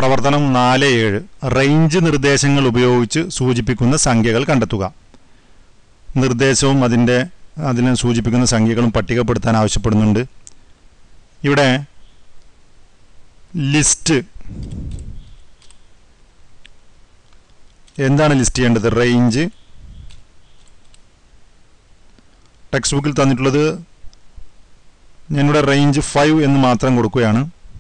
പ്രവർത്തനം നാല് ഏഴ് റേഞ്ച് നിർദ്ദേശങ്ങൾ ഉപയോഗിച്ച് സൂചിപ്പിക്കുന്ന സംഖ്യകൾ കണ്ടെത്തുക നിർദ്ദേശവും അതിൻ്റെ അതിനെ സൂചിപ്പിക്കുന്ന സംഖ്യകളും പട്ടികപ്പെടുത്താൻ ആവശ്യപ്പെടുന്നുണ്ട് ഇവിടെ ലിസ്റ്റ് എന്താണ് ലിസ്റ്റ് ചെയ്യേണ്ടത് റേഞ്ച് ടെക്സ്റ്റ് ബുക്കിൽ തന്നിട്ടുള്ളത് ഞാനിവിടെ റേഞ്ച് ഫൈവ് എന്ന് മാത്രം കൊടുക്കുകയാണ്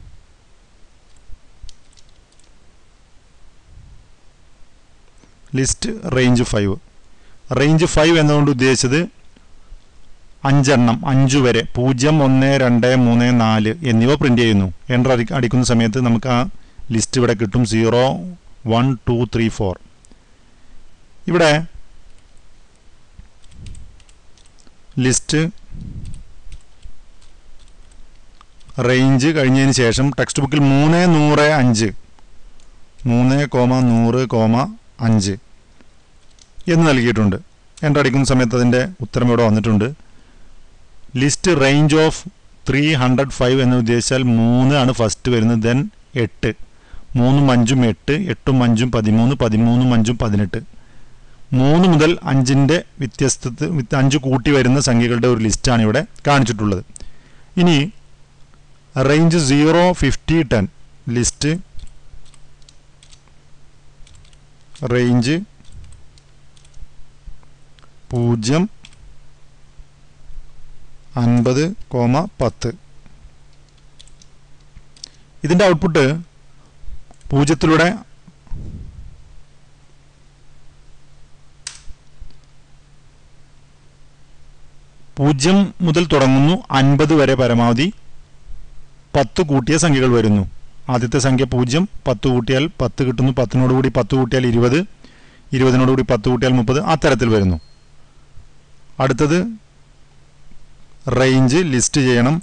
list range five range five എന്നുകൊണ്ട് ഉദ്ദേശിച്ചത് അഞ്ചെണ്ണം അഞ്ചു വരെ പൂജ്യം ഒന്ന് രണ്ട് മൂന്ന് നാല് എന്നിവ പ്രിൻ്റ് ചെയ്യുന്നു എൻ്റർ അടി അടിക്കുന്ന സമയത്ത് നമുക്ക് ആ ലിസ്റ്റ് ഇവിടെ കിട്ടും zero one two three four ഇവിടെ ലിസ്റ്റ് റേഞ്ച് കഴിഞ്ഞതിന് ശേഷം ടെക്സ്റ്റ് ബുക്കിൽ മൂന്ന് നൂറ് അഞ്ച് മൂന്ന് കോമ നൂറ് കോമ അഞ്ച് എന്ന് നൽകിയിട്ടുണ്ട് എൻ്റർ അടിക്കുന്ന സമയത്ത് അതിൻ്റെ ഉത്തരം ഇവിടെ വന്നിട്ടുണ്ട് list range of three hundred five എന്ന് ഉദ്ദേശിച്ചാൽ മൂന്ന് ആണ് ഫസ്റ്റ് വരുന്നത് ദെൻ എട്ട് മൂന്നും അഞ്ചും എട്ട് എട്ടും അഞ്ചും പതിമൂന്ന് പതിമൂന്നും അഞ്ചും പതിനെട്ട് മൂന്ന് മുതൽ അഞ്ചിൻ്റെ വ്യത്യസ്ത വിത്ത് അഞ്ച് കൂട്ടി വരുന്ന സംഖ്യകളുടെ ഒരു ലിസ്റ്റാണ് ഇവിടെ കാണിച്ചിട്ടുള്ളത് ഇനി range zero fifty ten list range പൂജ്യം അൻപത് കോമ പത്ത് ഇതിൻ്റെ ഔട്ട്പുട്ട് പൂജ്യത്തിലൂടെ പൂജ്യം മുതൽ തുടങ്ങുന്നു അൻപത് വരെ പരമാവധി പത്ത് കൂട്ടിയ സംഖ്യകൾ വരുന്നു ആദ്യത്തെ സംഖ്യ പൂജ്യം പത്ത് കൂട്ടിയാൽ പത്ത് കിട്ടുന്നു പത്തിനോട് കൂടി പത്ത് കൂട്ടിയാൽ ഇരുപത് ഇരുപതിനോട് കൂടി പത്ത് കൂട്ടിയാൽ മുപ്പത് ആ തരത്തിൽ വരുന്നു അടുത്തത് റേഞ്ച് ലിസ്റ്റ് ചെയ്യണം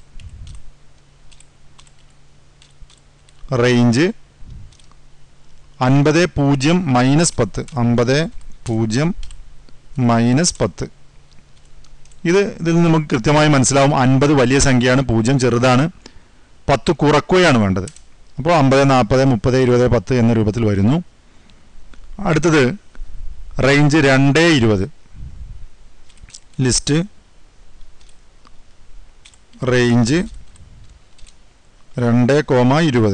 റേഞ്ച് അൻപത് പൂജ്യം മൈനസ് പത്ത് അമ്പത് പൂജ്യം മൈനസ് പത്ത് ഇത് ഇതിൽ നിന്ന് നമുക്ക് കൃത്യമായി മനസ്സിലാവും അൻപത് വലിയ സംഖ്യയാണ് പൂജ്യം ചെറുതാണ് പത്ത് കുറക്കുകയാണ് വേണ്ടത് അപ്പോൾ അമ്പത് നാൽപ്പത് മുപ്പത് ഇരുപത് പത്ത് എന്ന രൂപത്തിൽ വരുന്നു അടുത്തത് റേഞ്ച് രണ്ട് ഇരുപത് ലിസ്റ്റ് റേഞ്ച് രണ്ട് കോമ ഇരുപത്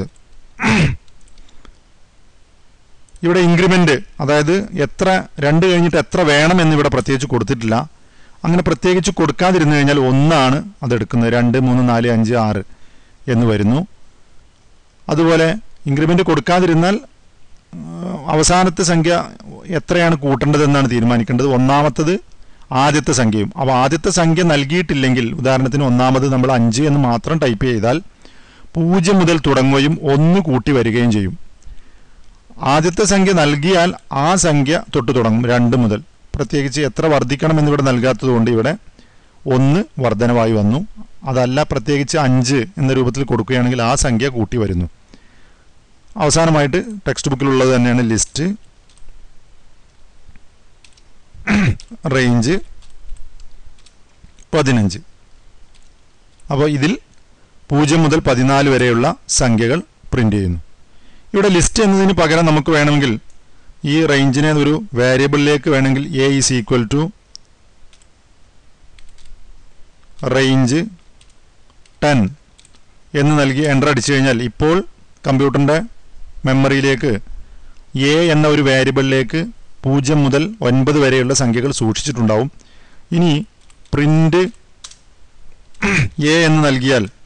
ഇവിടെ ഇൻക്രിമെൻ്റ് അതായത് എത്ര രണ്ട് കഴിഞ്ഞിട്ട് എത്ര വേണം എന്നിവിടെ പ്രത്യേകിച്ച് കൊടുത്തിട്ടില്ല അങ്ങനെ പ്രത്യേകിച്ച് കൊടുക്കാതിരുന്നു കഴിഞ്ഞാൽ ഒന്നാണ് അതെടുക്കുന്നത് രണ്ട് മൂന്ന് നാല് അഞ്ച് ആറ് എന്ന് വരുന്നു അതുപോലെ ഇൻക്രിമെൻ്റ് കൊടുക്കാതിരുന്നാൽ ആ, അവസാനത്തെ സംഖ്യ എത്രയാണ് കൂട്ടേണ്ടതെന്നാണ് തീരുമാനിക്കേണ്ടത് ഒന്നാമത്തത് ആദ്യത്തെ സംഖ്യയും അപ്പോൾ ആദ്യത്തെ സംഖ്യ നൽകിയിട്ടില്ലെങ്കിൽ ഉദാഹരണത്തിന് ഒന്നാമത് നമ്മൾ അഞ്ച് എന്ന് മാത്രം ടൈപ്പ് ചെയ്താൽ പൂജ്യം മുതൽ തുടങ്ങുകയും ഒന്ന് കൂട്ടി വരികയും ചെയ്യും ആദ്യത്തെ സംഖ്യ നൽകിയാൽ ആ സംഖ്യ തൊട്ട് തുടങ്ങും രണ്ട് മുതൽ പ്രത്യേകിച്ച് എത്ര വർദ്ധിക്കണം എന്നിവിടെ നൽകാത്തതുകൊണ്ട് ഇവിടെ ഒന്ന് വർധനവായി വന്നു അതല്ല പ്രത്യേകിച്ച് അഞ്ച് എന്ന രൂപത്തിൽ കൊടുക്കുകയാണെങ്കിൽ ആ സംഖ്യ കൂട്ടി വരുന്നു അവസാനമായിട്ട് ടെക്സ്റ്റ് ബുക്കിലുള്ളത് തന്നെയാണ് ലിസ്റ്റ് റേഞ്ച് പതിനഞ്ച് അപ്പോൾ ഇതിൽ പൂജ്യം മുതൽ പതിനാല് വരെയുള്ള സംഖ്യകൾ പ്രിൻ്റ് ചെയ്യുന്നു ഇവിടെ ലിസ്റ്റ് എന്നതിന് പകരം നമുക്ക് വേണമെങ്കിൽ ഈ റേഞ്ചിനെ ഒരു വേരിയബിളിലേക്ക് വേണമെങ്കിൽ a is equal to range ten എന്ന് നൽകി എൻ്റർ അടിച്ചു കഴിഞ്ഞാൽ ഇപ്പോൾ കമ്പ്യൂട്ടറിൻ്റെ മെമ്മറിയിലേക്ക് എ എന്ന ഒരു വേരിയബിളിലേക്ക് പൂജ്യം മുതൽ ഒൻപത് വരെയുള്ള സംഖ്യകൾ സൂക്ഷിച്ചിട്ടുണ്ടാവും ഇനി പ്രിൻ്റ് എ എന്ന് നൽകിയാൽ